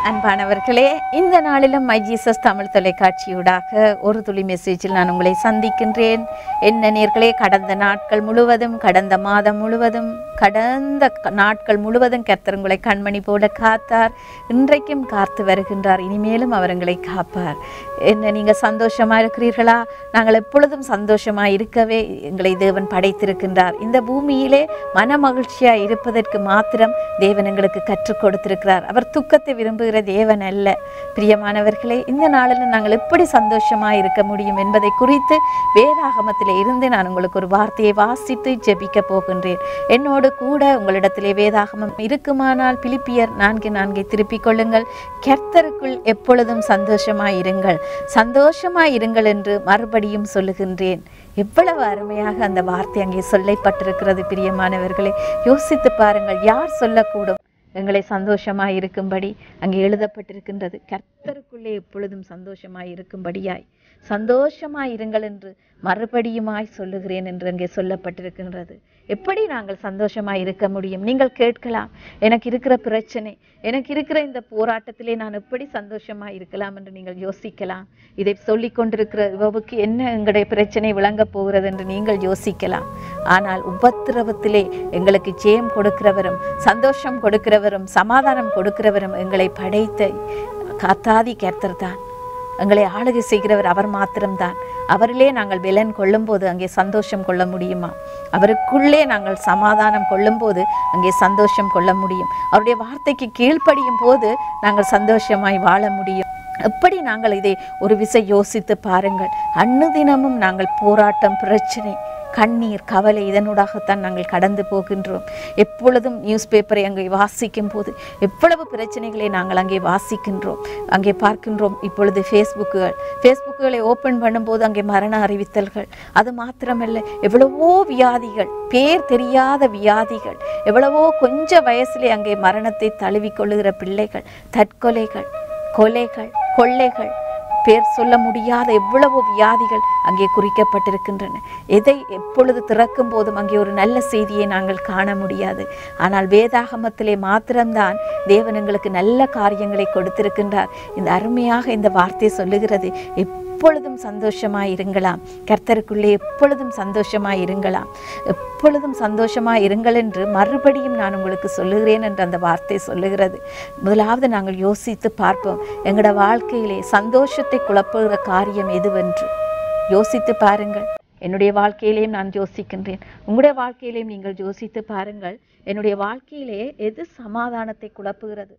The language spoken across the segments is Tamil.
அன்பானவர்களே இந்த நாளிலும் மை ஜீசஸ் தமிழ் தொலைக்காட்சியூடாக ஒரு துளி மெசேஜில் நான் உங்களை சந்திக்கின்றேன் என்ன நேர்களே கடந்த நாட்கள் முழுவதும் கடந்த மாதம் முழுவதும் கடந்த க- நாட்கள் முழுவதும் கர்த்தர் உங்களை கண்மணி போல காத்தார் இன்றைக்கும் காத்து வருகின்றார் இனிமேலும் அவர் உங்களை காப்பார் என்ன நீங்கள் சந்தோஷமா இருக்கிறீர்களா நாங்கள் எப்பொழுதும் சந்தோஷமா இருக்கவே எங்களை தேவன் படைத்திருக்கின்றார் இந்த பூமியிலே மன மகிழ்ச்சியா இருப்பதற்கு மாத்திரம் தேவன் எங்களுக்கு கற்றுக் கொடுத்திருக்கிறார் அவர் துக்கத்தை விரும்புகிற தேவன் அல்ல பிரியமானவர்களே இந்த நாளில் நாங்கள் எப்படி சந்தோஷமா இருக்க முடியும் என்பதை குறித்து வேதாகமத்திலே இருந்து நான் உங்களுக்கு ஒரு வார்த்தையை வாசித்து ஜெபிக்க போகின்றேன் என்னோடு கூட உங்களிடத்திலே வேதாகமம் இருக்குமானால் பிலிப்பியர் நான்கு நான்கை திருப்பிக் கொள்ளுங்கள் கர்த்தருக்குள் எப்பொழுதும் சந்தோஷமாய் இருங்கள் சந்தோஷமாய் இருங்கள் என்று மறுபடியும் சொல்லுகின்றேன் எவ்வளவு அருமையாக அந்த வார்த்தை அங்கே சொல்லப்பட்டிருக்கிறது பிரியமானவர்களே யோசித்து பாருங்கள் யார் சொல்லக்கூடும் எங்களை சந்தோஷமாய் இருக்கும்படி அங்கே எழுதப்பட்டிருக்கின்றது கர்த்தருக்குள்ளே எப்பொழுதும் சந்தோஷமாய் இருக்கும்படியாய் சந்தோஷமாய் இருங்கள் என்று மறுபடியுமாய் சொல்லுகிறேன் என்று அங்கே சொல்லப்பட்டிருக்கின்றது எப்படி நாங்கள் சந்தோஷமாய் இருக்க முடியும் நீங்கள் கேட்கலாம் எனக்கு இருக்கிற பிரச்சனை எனக்கு இருக்கிற இந்த போராட்டத்திலே நான் எப்படி சந்தோஷமாய் இருக்கலாம் என்று நீங்கள் யோசிக்கலாம் இதை சொல்லிக் கொண்டிருக்கிற இவவுக்கு என்ன எங்களுடைய பிரச்சனை விளங்கப் போகிறது என்று நீங்கள் யோசிக்கலாம் ஆனால் உபத்திரவத்திலே எங்களுக்கு ஜெயம் கொடுக்கிறவரும் சந்தோஷம் கொடுக்கிறவரும் சமாதானம் கொடுக்கிறவரும் எங்களை படைத்த காத்தாதி கர்த்தர் தான் எங்களை ஆளுகை செய்கிறவர் அவர் மாத்திரம்தான் அவரிலே நாங்கள் பெலன் கொள்ளும்போது அங்கே சந்தோஷம் கொள்ள முடியுமா அவருக்குள்ளே நாங்கள் சமாதானம் கொள்ளும்போது அங்கே சந்தோஷம் கொள்ள முடியும் அவருடைய வார்த்தைக்கு கீழ்ப்படியும் போது நாங்கள் சந்தோஷமாய் வாழ முடியும் எப்படி நாங்கள் இதை ஒரு விசை யோசித்து பாருங்கள் அன்னுதினமும் நாங்கள் போராட்டம் பிரச்சனை கண்ணீர் கவலை இதனூடாகத்தான் நாங்கள் கடந்து போகின்றோம் எப்பொழுதும் நியூஸ் பேப்பரை அங்கே வாசிக்கும் போது எவ்வளவு பிரச்சனைகளை நாங்கள் அங்கே வாசிக்கின்றோம் அங்கே பார்க்கின்றோம் இப்பொழுது ஃபேஸ்புக்குகள் ஃபேஸ்புக்குகளை ஓப்பன் பண்ணும்போது அங்கே மரண அறிவித்தல்கள் அது மாத்திரமல்ல எவ்வளவோ வியாதிகள் பேர் தெரியாத வியாதிகள் எவ்வளவோ கொஞ்ச வயசிலே அங்கே மரணத்தை தழுவிக்கொள்ளுகிற பிள்ளைகள் தற்கொலைகள் கொலைகள் கொள்ளைகள் பேர் சொல்ல முடியாத எவ்வளவு வியாதிகள் அங்கே குறிக்கப்பட்டிருக்கின்றன எதை எப்பொழுது திறக்கும் போதும் அங்கே ஒரு நல்ல செய்தியை நாங்கள் காண முடியாது ஆனால் வேதாகமத்திலே மாத்திரம்தான் தேவன் எங்களுக்கு நல்ல காரியங்களை கொடுத்திருக்கின்றார் இந்த அருமையாக இந்த வார்த்தை சொல்லுகிறது எப்பொழுதும் சந்தோஷமாய் இருங்களாம் கர்த்தருக்குள்ளே எப்பொழுதும் சந்தோஷமாய் இருங்களாம் எப்பொழுதும் சந்தோஷமாய் இருங்கள் என்று மறுபடியும் நான் உங்களுக்கு சொல்லுகிறேன் என்று அந்த வார்த்தை சொல்லுகிறது முதலாவது நாங்கள் யோசித்து பார்ப்போம் எங்களோட வாழ்க்கையிலே சந்தோஷத்தை குழப்புகிற காரியம் எதுவென்று யோசித்து பாருங்கள் என்னுடைய வாழ்க்கையிலேயும் நான் யோசிக்கின்றேன் உங்களுடைய வாழ்க்கையிலேயும் நீங்கள் யோசித்து பாருங்கள் என்னுடைய வாழ்க்கையிலே எது சமாதானத்தை குழப்புகிறது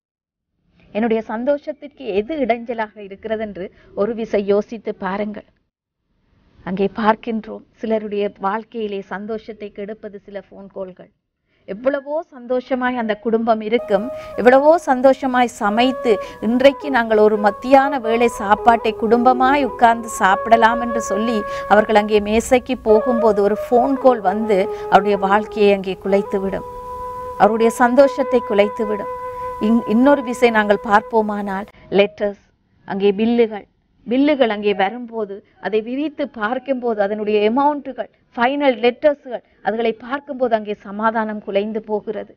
என்னுடைய சந்தோஷத்திற்கு எது இடைஞ்சலாக இருக்கிறது என்று ஒரு விசை யோசித்து பாருங்கள் அங்கே பார்க்கின்றோம் சிலருடைய வாழ்க்கையிலே சந்தோஷத்தை கெடுப்பது சில ஃபோன் கால்கள் எவ்வளவோ சந்தோஷமாய் அந்த குடும்பம் இருக்கும் எவ்வளவோ சந்தோஷமாய் சமைத்து இன்றைக்கு நாங்கள் ஒரு மத்தியான வேளை சாப்பாட்டை குடும்பமாய் உட்கார்ந்து சாப்பிடலாம் என்று சொல்லி அவர்கள் அங்கே மேசைக்கு போகும்போது ஒரு ஃபோன் கால் வந்து அவருடைய வாழ்க்கையை அங்கே குலைத்து விடும் அவருடைய சந்தோஷத்தை குலைத்து விடும் இன் இன்னொரு விசை நாங்கள் பார்ப்போமானால் லெட்டர்ஸ் அங்கே பில்லுகள் பில்லுகள் அங்கே வரும்போது அதை விரித்து பார்க்கும்போது அதனுடைய எமௌண்ட்டுகள் ஃபைனல் லெட்டர்ஸ்கள் அதுகளை பார்க்கும்போது அங்கே சமாதானம் குலைந்து போகிறது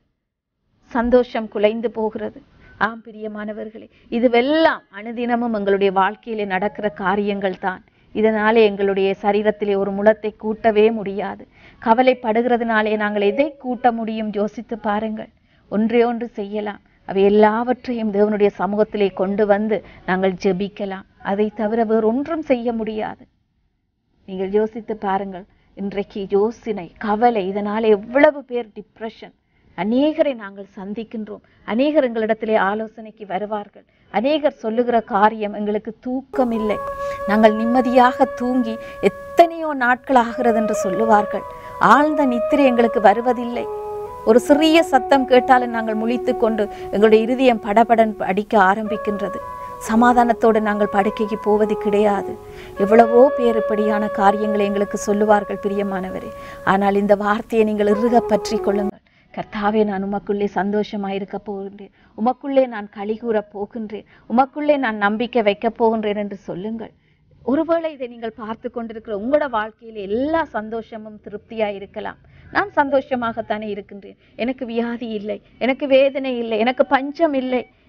சந்தோஷம் குலைந்து போகிறது ஆம் பிரியமானவர்களே இதுவெல்லாம் அனுதினமும் எங்களுடைய வாழ்க்கையிலே நடக்கிற காரியங்கள் தான் இதனாலே எங்களுடைய சரீரத்திலே ஒரு முளத்தை கூட்டவே முடியாது கவலைப்படுகிறதுனாலே நாங்கள் எதை கூட்ட முடியும் யோசித்து பாருங்கள் ஒன்றே ஒன்று செய்யலாம் அவை எல்லாவற்றையும் தேவனுடைய சமூகத்திலே கொண்டு வந்து நாங்கள் ஜெபிக்கலாம் அதை தவிர வேறு ஒன்றும் செய்ய முடியாது நீங்கள் யோசித்து பாருங்கள் இன்றைக்கு யோசனை கவலை இதனாலே எவ்வளவு பேர் டிப்ரெஷன் அநேகரை நாங்கள் சந்திக்கின்றோம் அநேகர் எங்களிடத்திலே ஆலோசனைக்கு வருவார்கள் அநேகர் சொல்லுகிற காரியம் எங்களுக்கு தூக்கம் இல்லை நாங்கள் நிம்மதியாக தூங்கி எத்தனையோ நாட்கள் ஆகிறது என்று சொல்லுவார்கள் ஆழ்ந்த நித்திரை எங்களுக்கு வருவதில்லை ஒரு சிறிய சத்தம் கேட்டாலும் நாங்கள் முழித்துக் கொண்டு எங்களுடைய இருதயம் படபடன் அடிக்க ஆரம்பிக்கின்றது சமாதானத்தோடு நாங்கள் படுக்கைக்கு போவது கிடையாது எவ்வளவோ பேர் இப்படியான காரியங்களை எங்களுக்கு சொல்லுவார்கள் பிரியமானவரே ஆனால் இந்த வார்த்தையை நீங்கள் இறுக பற்றி கொள்ளுங்கள் கர்த்தாவே நான் உமக்குள்ளே சந்தோஷமாய் இருக்க போகின்றேன் உமக்குள்ளே நான் களி கூறப் போகின்றேன் உமக்குள்ளே நான் நம்பிக்கை வைக்கப் போகின்றேன் என்று சொல்லுங்கள் ஒருவேளை இதை நீங்கள் பார்த்து கொண்டிருக்கிற உங்களோட வாழ்க்கையில எல்லா சந்தோஷமும் திருப்தியா இருக்கலாம் நான் சந்தோஷமாகத்தானே இருக்கின்றேன் எனக்கு வியாதி இல்லை எனக்கு வேதனை இல்லை எனக்கு பஞ்சம் இல்லை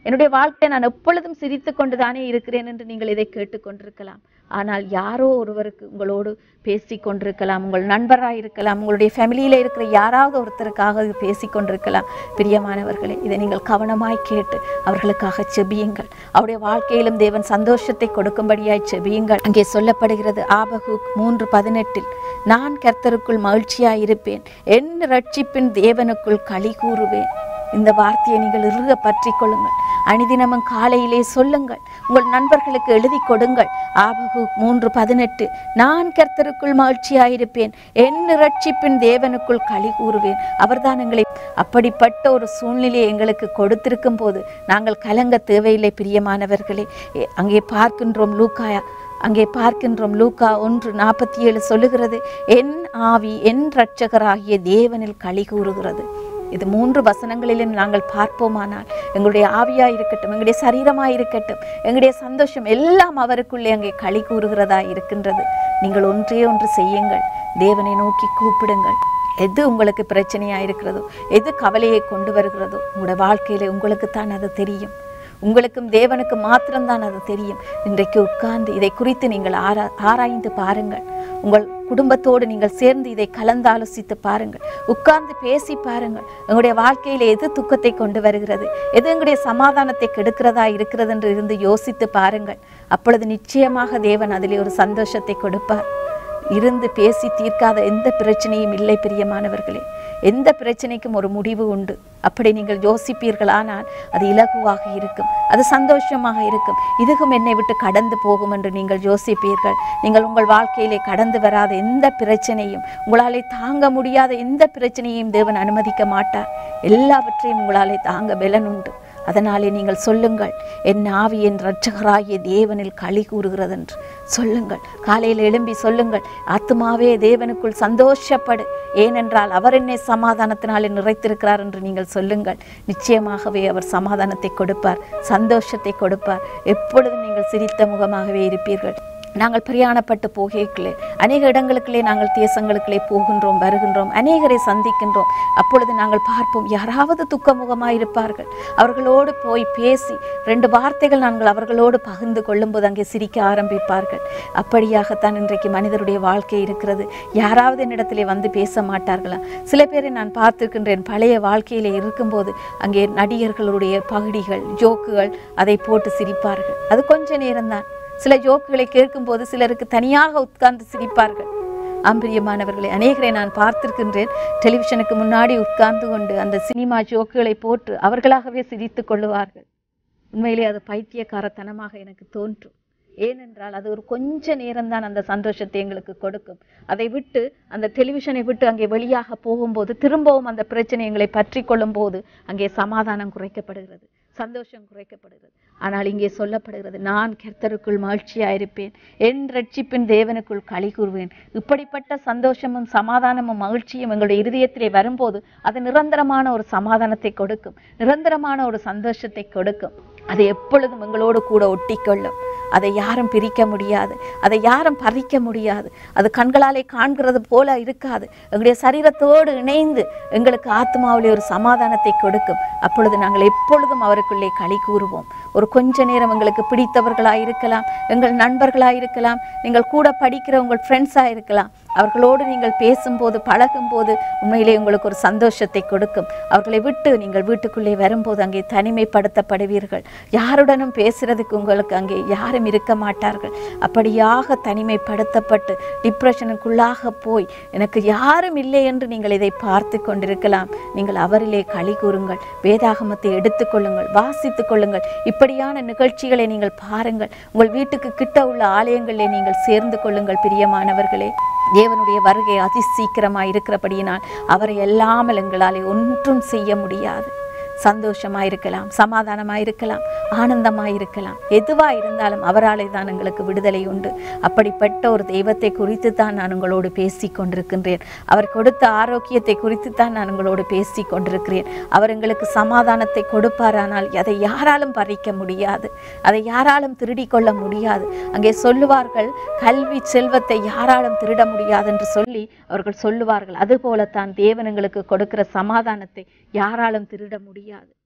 என்னுடைய வாழ்க்கையை நான் எப்பொழுதும் சிரித்து கொண்டுதானே இருக்கிறேன் என்று நீங்கள் இதை கேட்டுக்கொண்டிருக்கலாம் ஆனால் யாரோ ஒருவருக்கு உங்களோடு பேசி கொண்டிருக்கலாம் உங்கள் நண்பராக இருக்கலாம் உங்களுடைய ஃபேமிலியில் இருக்கிற யாராவது ஒருத்தருக்காக இது பேசி கொண்டிருக்கலாம் பிரியமானவர்களே இதை நீங்கள் கவனமாய் கேட்டு அவர்களுக்காக செபியுங்கள் அவருடைய வாழ்க்கையிலும் தேவன் சந்தோஷத்தை கொடுக்கும்படியாய் செபியுங்கள் அங்கே சொல்லப்படுகிறது ஆபகுக் மூன்று பதினெட்டில் நான் கர்த்தருக்குள் மகிழ்ச்சியாய் இருப்பேன் என் ரட்சிப்பின் தேவனுக்குள் களி கூறுவேன் இந்த வார்த்தையை நீங்கள் இறுக பற்றி கொள்ளுங்கள் அணிதினமும் காலையிலே சொல்லுங்கள் உங்கள் நண்பர்களுக்கு எழுதி கொடுங்கள் ஆபகு மூன்று பதினெட்டு நான் கர்த்தருக்குள் மகிழ்ச்சியாயிருப்பேன் என் ரட்சிப்பின் தேவனுக்குள் களி கூறுவேன் அவர்தான் எங்களை அப்படிப்பட்ட ஒரு சூழ்நிலையை எங்களுக்கு கொடுத்திருக்கும் போது நாங்கள் கலங்க தேவையில்லை பிரியமானவர்களே எ- அங்கே பார்க்கின்றோம் லூக்காயா அங்கே பார்க்கின்றோம் லூக்கா ஒன்று நாற்பத்தி ஏழு சொல்லுகிறது என் ஆவி என் இரட்சகராகிய தேவனில் களி கூறுகிறது இது மூன்று வசனங்களிலும் நாங்கள் பார்ப்போமானால் எங்களுடைய ஆவியா இருக்கட்டும் எங்களுடைய சரீரமா இருக்கட்டும் எங்களுடைய சந்தோஷம் எல்லாம் அவருக்குள்ளே அங்கே களி கூறுகிறதா இருக்கின்றது நீங்கள் ஒன்றே ஒன்று செய்யுங்கள் தேவனை நோக்கி கூப்பிடுங்கள் எது உங்களுக்கு பிரச்சனையா இருக்கிறதோ எது கவலையை கொண்டு வருகிறதோ உங்களுடைய வாழ்க்கையில உங்களுக்கு தான் அது தெரியும் உங்களுக்கும் தேவனுக்கு மாத்திரம்தான் அது தெரியும் இன்றைக்கு உட்கார்ந்து இதை குறித்து நீங்கள் ஆரா ஆராய்ந்து பாருங்கள் உங்கள் குடும்பத்தோடு நீங்கள் சேர்ந்து இதை கலந்து ஆலோசித்து பாருங்கள் உட்கார்ந்து பேசி பாருங்கள் உங்களுடைய வாழ்க்கையில எது துக்கத்தை கொண்டு வருகிறது எது எங்களுடைய சமாதானத்தை கெடுக்கிறதா இருக்கிறது என்று இருந்து யோசித்து பாருங்கள் அப்பொழுது நிச்சயமாக தேவன் அதிலே ஒரு சந்தோஷத்தை கொடுப்பார் இருந்து பேசி தீர்க்காத எந்த பிரச்சனையும் இல்லை பிரியமானவர்களே எந்த பிரச்சனைக்கும் ஒரு முடிவு உண்டு அப்படி நீங்கள் யோசிப்பீர்களானால் அது இலகுவாக இருக்கும் அது சந்தோஷமாக இருக்கும் இதுக்கும் என்னை விட்டு கடந்து போகும் என்று நீங்கள் யோசிப்பீர்கள் நீங்கள் உங்கள் வாழ்க்கையிலே கடந்து வராத எந்த பிரச்சனையும் உங்களாலே தாங்க முடியாத எந்த பிரச்சனையும் தேவன் அனுமதிக்க மாட்டார் எல்லாவற்றையும் உங்களாலே தாங்க பலன் உண்டு அதனாலே நீங்கள் சொல்லுங்கள் என் ஆவி என் இரட்சகராகிய தேவனில் களி கூறுகிறது என்று சொல்லுங்கள் காலையில் எழும்பி சொல்லுங்கள் ஆத்துமாவே தேவனுக்குள் சந்தோஷப்படு ஏனென்றால் அவர் என்னை சமாதானத்தினாலே நிறைத்திருக்கிறார் என்று நீங்கள் சொல்லுங்கள் நிச்சயமாகவே அவர் சமாதானத்தை கொடுப்பார் சந்தோஷத்தை கொடுப்பார் எப்பொழுதும் நீங்கள் சிரித்த முகமாகவே இருப்பீர்கள் நாங்கள் பிரயாணப்பட்டு போகைகளே அநேக இடங்களுக்குள்ளே நாங்கள் தேசங்களுக்குள்ளே போகின்றோம் வருகின்றோம் அநேகரை சந்திக்கின்றோம் அப்பொழுது நாங்கள் பார்ப்போம் யாராவது துக்கமுகமாக இருப்பார்கள் அவர்களோடு போய் பேசி ரெண்டு வார்த்தைகள் நாங்கள் அவர்களோடு பகிர்ந்து கொள்ளும்போது அங்கே சிரிக்க ஆரம்பிப்பார்கள் அப்படியாகத்தான் இன்றைக்கு மனிதருடைய வாழ்க்கை இருக்கிறது யாராவது என்னிடத்திலே வந்து பேச மாட்டார்களா சில பேரை நான் பார்த்திருக்கின்றேன் பழைய வாழ்க்கையிலே இருக்கும்போது அங்கே நடிகர்களுடைய பகுடிகள் ஜோக்குகள் அதை போட்டு சிரிப்பார்கள் அது கொஞ்ச நேரம்தான் சில ஜோக்குகளை கேட்கும்போது சிலருக்கு தனியாக உட்கார்ந்து சிரிப்பார்கள் ஆம்பிரியமானவர்களை அநேகரை நான் பார்த்திருக்கின்றேன் டெலிவிஷனுக்கு முன்னாடி உட்கார்ந்து கொண்டு அந்த சினிமா ஜோக்குகளை போட்டு அவர்களாகவே சிரித்துக் கொள்ளுவார்கள் உண்மையிலே அது பைத்தியக்காரத்தனமாக எனக்கு தோன்றும் ஏனென்றால் அது ஒரு கொஞ்ச நேரம்தான் அந்த சந்தோஷத்தை எங்களுக்கு கொடுக்கும் அதை விட்டு அந்த டெலிவிஷனை விட்டு அங்கே வெளியாக போகும்போது திரும்பவும் அந்த பிரச்சனை எங்களை பற்றி கொள்ளும் போது அங்கே சமாதானம் குறைக்கப்படுகிறது சந்தோஷம் குறைக்கப்படுகிறது ஆனால் இங்கே சொல்லப்படுகிறது நான் கர்த்தருக்குள் மகிழ்ச்சியாயிருப்பேன் என் ரட்சிப்பின் தேவனுக்குள் களி கூறுவேன் இப்படிப்பட்ட சந்தோஷமும் சமாதானமும் மகிழ்ச்சியும் எங்களுடைய இருதயத்திலே வரும்போது அது நிரந்தரமான ஒரு சமாதானத்தை கொடுக்கும் நிரந்தரமான ஒரு சந்தோஷத்தை கொடுக்கும் அது எப்பொழுதும் எங்களோடு கூட ஒட்டிக்கொள்ளும் அதை யாரும் பிரிக்க முடியாது அதை யாரும் பறிக்க முடியாது அது கண்களாலே காண்கிறது போல இருக்காது எங்களுடைய சரீரத்தோடு இணைந்து எங்களுக்கு ஆத்மாவிலே ஒரு சமாதானத்தை கொடுக்கும் அப்பொழுது நாங்கள் எப்பொழுதும் அவருக்குள்ளே களி கூறுவோம் ஒரு கொஞ்ச நேரம் எங்களுக்கு பிடித்தவர்களாக இருக்கலாம் எங்கள் நண்பர்களாக இருக்கலாம் நீங்கள் கூட படிக்கிற உங்கள் ஃப்ரெண்ட்ஸாக இருக்கலாம் அவர்களோடு நீங்கள் பேசும்போது பழகும்போது உண்மையிலே உங்களுக்கு ஒரு சந்தோஷத்தை கொடுக்கும் அவர்களை விட்டு நீங்கள் வீட்டுக்குள்ளே வரும்போது அங்கே தனிமைப்படுத்தப்படுவீர்கள் யாருடனும் பேசுறதுக்கு உங்களுக்கு அங்கே யாரும் இருக்க மாட்டார்கள் அப்படியாக தனிமைப்படுத்தப்பட்டு டிப்ரெஷனுக்குள்ளாக போய் எனக்கு யாரும் இல்லை என்று நீங்கள் இதை பார்த்து கொண்டிருக்கலாம் நீங்கள் அவரிலே களி கூறுங்கள் வேதாகமத்தை எடுத்துக்கொள்ளுங்கள் வாசித்துக் கொள்ளுங்கள் இப்படியான நிகழ்ச்சிகளை நீங்கள் பாருங்கள் உங்கள் வீட்டுக்கு கிட்ட உள்ள ஆலயங்களிலே நீங்கள் சேர்ந்து கொள்ளுங்கள் பிரியமானவர்களே தேவனுடைய வருகை அதி சீக்கிரமாக இருக்கிறபடியினால் அவரை அல்லாமல் எங்களாலே ஒன்றும் செய்ய முடியாது சந்தோஷமாக இருக்கலாம் சமாதானமாக இருக்கலாம் ஆனந்தமாக இருக்கலாம் எதுவாக இருந்தாலும் அவராலே தான் எங்களுக்கு விடுதலை உண்டு அப்படிப்பட்ட ஒரு தெய்வத்தை குறித்து தான் நான் உங்களோடு பேசி கொண்டிருக்கின்றேன் அவர் கொடுத்த ஆரோக்கியத்தை குறித்து தான் நான் உங்களோடு பேசி கொண்டிருக்கிறேன் அவர் எங்களுக்கு சமாதானத்தை கொடுப்பாரானால் அதை யாராலும் பறிக்க முடியாது அதை யாராலும் திருடிக் கொள்ள முடியாது அங்கே சொல்லுவார்கள் கல்வி செல்வத்தை யாராலும் திருட முடியாது என்று சொல்லி அவர்கள் சொல்லுவார்கள் அதுபோலத்தான் தேவன் எங்களுக்கு கொடுக்கிற சமாதானத்தை யாராலும் திருட முடியாது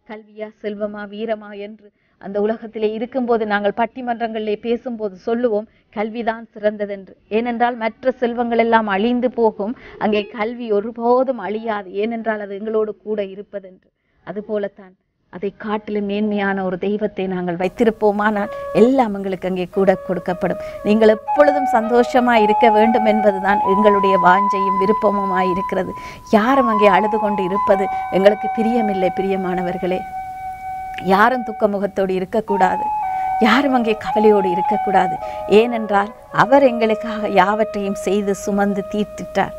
கல்வியா செல்வமா வீரமா என்று அந்த உலகத்திலே இருக்கும்போது நாங்கள் பட்டிமன்றங்களிலே பேசும்போது சொல்லுவோம் கல்விதான் சிறந்ததென்று ஏனென்றால் மற்ற செல்வங்கள் எல்லாம் அழிந்து போகும் அங்கே கல்வி ஒருபோதும் அழியாது ஏனென்றால் அது எங்களோடு கூட இருப்பதென்று அதுபோலத்தான் அதை காட்டிலும் மேன்மையான ஒரு தெய்வத்தை நாங்கள் வைத்திருப்போமானால் எல்லாம் எங்களுக்கு அங்கே கூட கொடுக்கப்படும் நீங்கள் எப்பொழுதும் சந்தோஷமாய் இருக்க வேண்டும் என்பதுதான் எங்களுடைய வாஞ்சையும் விருப்பமுமாய் இருக்கிறது யாரும் அங்கே அழுது கொண்டு இருப்பது எங்களுக்கு பிரியமில்லை பிரியமானவர்களே யாரும் துக்க முகத்தோடு இருக்கக்கூடாது யாரும் அங்கே கவலையோடு இருக்கக்கூடாது ஏனென்றால் அவர் எங்களுக்காக யாவற்றையும் செய்து சுமந்து தீர்த்திட்டார்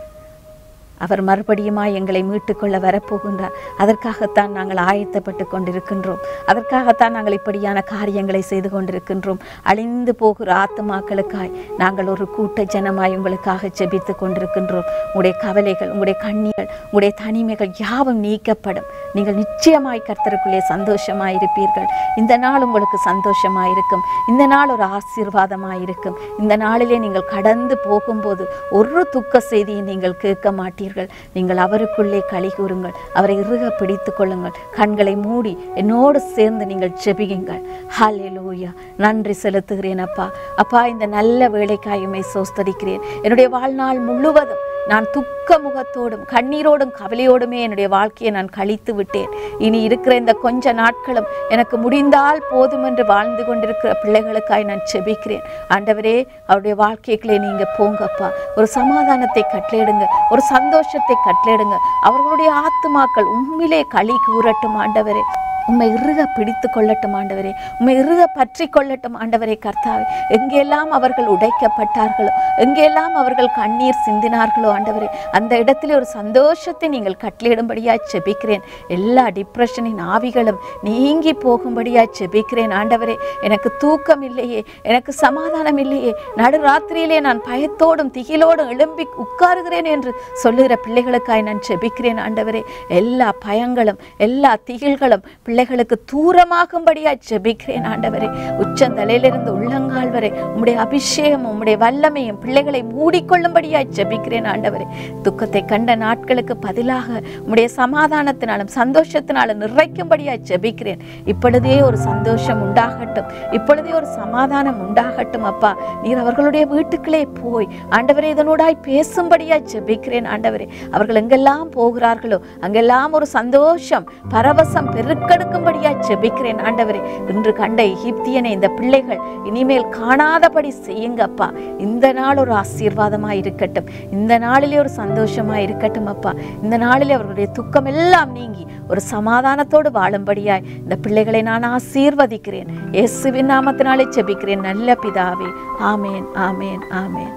அவர் மறுபடியுமாய் எங்களை மீட்டுக்கொள்ள வரப்போகின்றார் அதற்காகத்தான் நாங்கள் ஆயத்தப்பட்டு கொண்டிருக்கின்றோம் அதற்காகத்தான் நாங்கள் இப்படியான காரியங்களை செய்து கொண்டிருக்கின்றோம் அழிந்து போகிற ஆத்துமாக்களுக்காய் நாங்கள் ஒரு கூட்ட ஜனமாய் உங்களுக்காக ஜெபித்து கொண்டிருக்கின்றோம் உங்களுடைய கவலைகள் உங்களுடைய கண்ணீர்கள் உங்களுடைய தனிமைகள் யாவும் நீக்கப்படும் நீங்கள் நிச்சயமாய் கர்த்தருக்குள்ளே சந்தோஷமாய் இருப்பீர்கள் இந்த நாள் உங்களுக்கு சந்தோஷமாய் இருக்கும் இந்த நாள் ஒரு ஆசீர்வாதமாய் இருக்கும் இந்த நாளிலே நீங்கள் கடந்து போகும்போது ஒரு துக்க செய்தியை நீங்கள் கேட்க மாட்டீர்கள் நீங்கள் அவருக்குள்ளே களி கூறுங்கள் அவரை இறுக பிடித்து கொள்ளுங்கள் கண்களை மூடி என்னோடு சேர்ந்து நீங்கள் ஜெபியுங்கள் ஹalleluya நன்றி செலுத்துகிறேன் அப்பா அப்பா இந்த நல்ல வேலைக்காயுமே சோஸ்தரிக்கிறேன் என்னுடைய வாழ்நாள் முழுவதும் நான் துக்க முகத்தோடும் கண்ணீரோடும் கவலையோடுமே என்னுடைய வாழ்க்கையை நான் கழித்து விட்டேன் இனி இருக்கிற இந்த கொஞ்ச நாட்களும் எனக்கு முடிந்தால் போதும் என்று வாழ்ந்து கொண்டிருக்கிற பிள்ளைகளுக்காய் நான் செபிக்கிறேன் ஆண்டவரே அவருடைய வாழ்க்கைக்குள்ளே நீங்க போங்கப்பா ஒரு சமாதானத்தை கட்டளையிடுங்க ஒரு சந்தோஷத்தை கட்டளையிடுங்க அவர்களுடைய ஆத்துமாக்கள் உண்மையிலே களி கூறட்டும் ஆண்டவரே உம்மை இறுக பிடித்து கொள்ளட்டும் ஆண்டவரே உம்மை இறுக பற்றி கொள்ளட்டும் ஆண்டவரே கர்த்தாவே எங்கெல்லாம் அவர்கள் உடைக்கப்பட்டார்களோ எங்கெல்லாம் அவர்கள் கண்ணீர் சிந்தினார்களோ ஆண்டவரே அந்த இடத்திலே ஒரு சந்தோஷத்தை நீங்கள் கட்டளையிடும்படியாய் செபிக்கிறேன் எல்லா டிப்ரெஷனின் ஆவிகளும் நீங்கி போகும்படியாய் செபிக்கிறேன் ஆண்டவரே எனக்கு தூக்கம் இல்லையே எனக்கு சமாதானம் இல்லையே நடுராத்திரியிலே நான் பயத்தோடும் திகிலோடும் எழும்பி உட்காருகிறேன் என்று சொல்லுகிற பிள்ளைகளுக்காய் நான் செபிக்கிறேன் ஆண்டவரே எல்லா பயங்களும் எல்லா திகில்களும் பிள்ளைகளுக்கு தூரமாகும்படியாய் ஜெபிக்கிறேன் ஆண்டவரே உச்சந்தலையிலிருந்து உள்ளங்கால் வரை உம்முடைய அபிஷேகமும் உம்முடைய வல்லமையும் பிள்ளைகளை மூடிக்கொள்ளும்படியாய் ஜெபிக்கிறேன் ஆண்டவரே துக்கத்தை கண்ட நாட்களுக்கு பதிலாக உம்முடைய சமாதானத்தினாலும் சந்தோஷத்தினாலும் நிறைக்கும்படியாய் ஜெபிக்கிறேன் இப்பொழுதே ஒரு சந்தோஷம் உண்டாகட்டும் இப்பொழுதே ஒரு சமாதானம் உண்டாகட்டும் அப்பா நீர் அவர்களுடைய வீட்டுக்குள்ளே போய் ஆண்டவரே இதனூடாய் பேசும்படியாய் ஜெபிக்கிறேன் ஆண்டவரே அவர்கள் எங்கெல்லாம் போகிறார்களோ அங்கெல்லாம் ஒரு சந்தோஷம் பரவசம் பெருக்கெடுக்கும்படியாய் ஜெபிக்கிறேன் ஆண்டவரே இன்று கண்ட எகிப்தியனை இந்த பிள்ளைகள் இனிமேல் காணாதபடி செய்யுங்க அப்பா இந்த நாள் ஒரு ஆசீர்வாதமா இருக்கட்டும் இந்த நாளிலே ஒரு சந்தோஷமா இருக்கட்டும் அப்பா இந்த நாளிலே அவர்களுடைய துக்கம் எல்லாம் நீங்கி ஒரு சமாதானத்தோடு வாழும்படியாய் இந்த பிள்ளைகளை நான் ஆசீர்வதிக்கிறேன் இயேசுவின் நாமத்தினாலே ஜெபிக்கிறேன் நல்ல பிதாவே ஆமேன் ஆமேன் ஆமேன்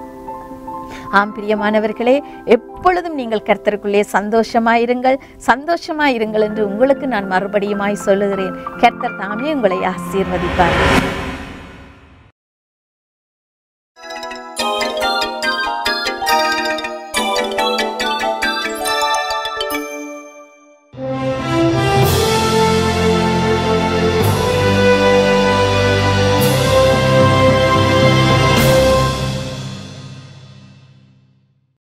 ஆம் பிரியமானவர்களே எப்பொழுதும் நீங்கள் கர்த்தருக்குள்ளே சந்தோஷமாயிருங்கள் சந்தோஷமாயிருங்கள் என்று உங்களுக்கு நான் மறுபடியுமாய் சொல்லுகிறேன் கர்த்தர் தாமே உங்களை ஆசீர்வதிப்பார்